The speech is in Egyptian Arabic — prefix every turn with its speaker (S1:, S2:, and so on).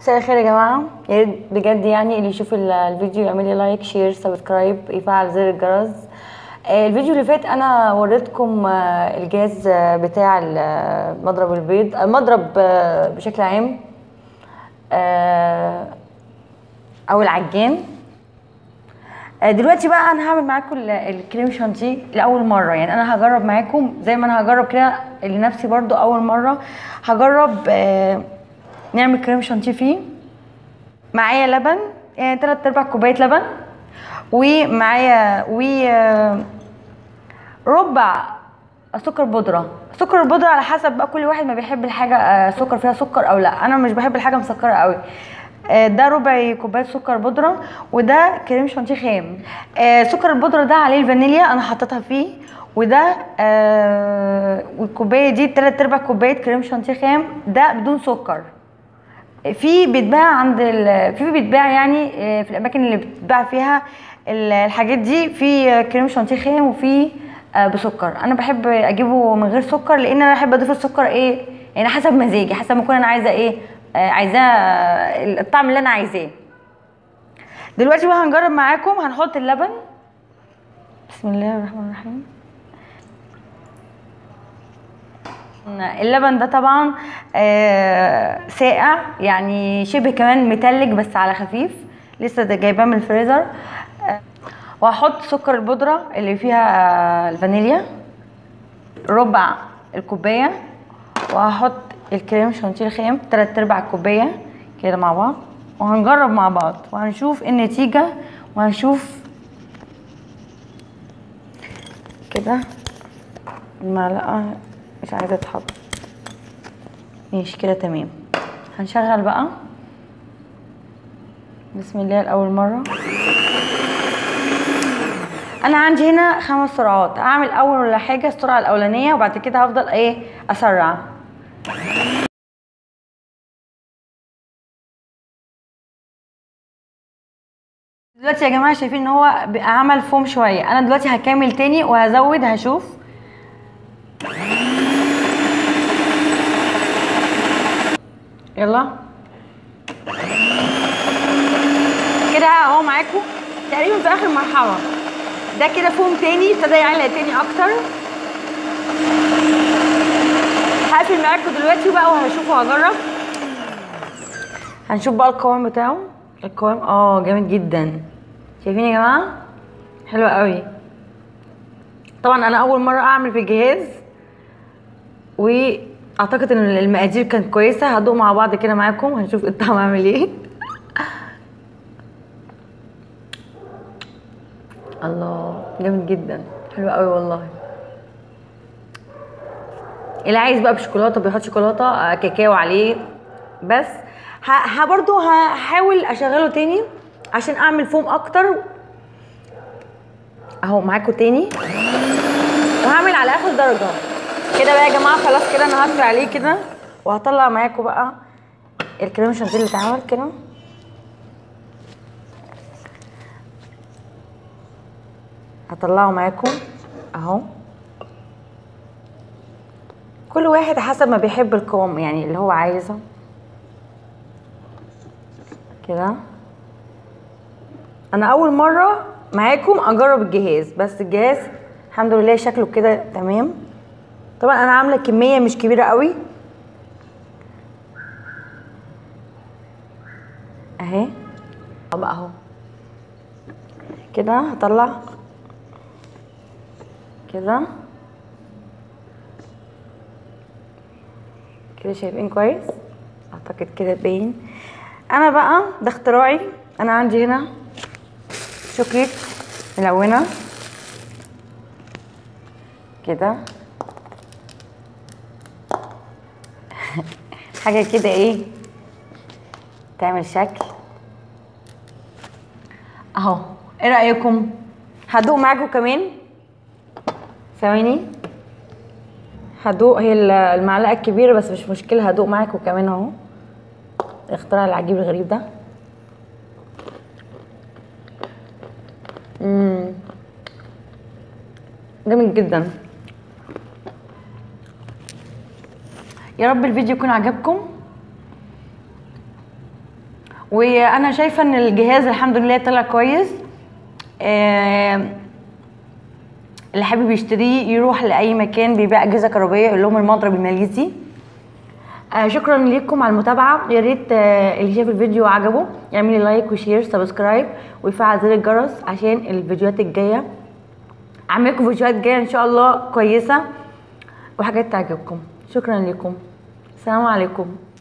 S1: مساء الخير يا جماعة يا ريت بجد يعني اللي يشوف ال- الفيديو يعمل لي لايك شير سبسكرايب يفعل زر الجرس آه، الفيديو اللي فات انا وريتكم آه، الجهاز آه، بتاع ال- آه، مضرب البيض آه، مضرب آه، بشكل عام آه، او العجان آه، دلوقتي بقى انا هعمل معاكم ال- الكريم شانتيه لاول مره يعني انا هجرب معاكم زي ما انا هجرب كده لنفسي برضو اول مره هجرب آه، نعمل كريم شانتيه فيه معايا لبن يعني تلات ارباع كوبايه لبن ومعايا و آه، ربع سكر بودره سكر البودره على حسب بقى كل واحد ما بيحب الحاجه آه، سكر فيها سكر او لا انا مش بحب الحاجه مسكره قوي آه، ده ربع كوبايه سكر بودره وده كريم شانتيه خام آه، سكر البودره ده عليه الفانيليا انا حطيتها فيه وده آه والكوبايه دي تلات ارباع كوبايه كريم شانتيه خام ده بدون سكر في بيتباع عند ال... في بيتباع يعني آه، في الاماكن اللي بتتباع فيها ال- الحاجات دي في آه، كريم شانتيه خام وفي آه، بسكر انا بحب اجيبه من غير سكر لان انا بحب اضيف السكر ايه يعني حسب مزاجي حسب ما اكون انا عايزه ايه آه، عايزاه آه، الطعم اللي انا عايزاه دلوقتي بقى هنجرب معاكم هنحط اللبن بسم الله الرحمن الرحيم اللبن ده طبعا آه، ساقع يعني شبه كمان متلج بس على خفيف لسه ده جايباه من الفريزر آه، وهحط سكر البودرة اللي فيها آه، الفانيليا ربع الكوباية وهحط الكريم شانتيه الخام تلات ارباع الكوباية كده مع بعض وهنجرب مع بعض وهنشوف إيه النتيجة وهنشوف كده المعلقة مش عايزة تتحط ماشي كده تمام هنشغل بقى بسم الله لأول مرة أنا عندي هنا خمس سرعات أعمل أول حاجة السرعة الأولانية وبعد كده هفضل إيه أسرع دلوقتي يا جماعة شايفين إن هو بقى عمل فوم شوية أنا دلوقتي هكمل تاني وهزود هشوف يلا كده اهو معاكم تقريبا في اخر مرحله ده كده فوم تاني ابتدى يعلق تاني اكتر هقفل معاكم دلوقتي بقى وهشوف وهجرب هنشوف بقى القوام بتاعه القوام اه جامد جدا شايفين يا جماعه حلو قوي طبعا انا اول مره اعمل في الجهاز واعتقد ان المقادير كانت كويسه هدوق مع بعض كده معاكم هنشوف الطعم عامل ايه الله جامد جدا حلو قوي والله اللي عايز بقى بشوكولاته بيحط شوكولاته آه، كاكاو عليه بس ه... ه... برضو هحاول اشغله تاني عشان اعمل فوم اكتر اهو معاكم تاني وهعمل على اخر درجه كده بقى يا جماعه خلاص كده انا هطفي عليه كده وهطلع معاكم بقى الكريم شانتيه اللي اتعمل كده هطلعه معاكم اهو كل واحد حسب ما بيحب القوام يعني اللي هو عايزه كده انا اول مره معاكم اجرب الجهاز بس الجهاز الحمد لله شكله كده تمام طبعا انا عامله كميه مش كبيره قوي اهي اه بقى اهو كده هطلع كده كده شايفين كويس اعتقد كده باين انا بقى ده اختراعي انا عندي هنا شوكليت ملونه كده حاجه كده ايه تعمل شكل اهو ايه رايكم هدوق معاكم كمان ثواني هدوق هي ال- المعلقه الكبيره بس مش مشكله هدوق معاكم كمان اهو الاختراع العجيب الغريب ده امم جامد جدا يا رب الفيديو يكون عجبكم وانا شايفه ان الجهاز الحمد لله طلع كويس آه، اللي حابب يشتريه يروح لاي مكان بيبيع اجهزه كهربائيه يقول لهم المضرب الماليزي آه شكرا لكم على المتابعه يا ريت آه اللي شاف الفيديو عجبه يعمل لي لايك وشير سبسكرايب ويفعل زر الجرس عشان الفيديوهات الجايه اعمل لكم فيديوهات جايه ان شاء الله كويسه وحاجات تعجبكم شكرا لكم السلام عليكم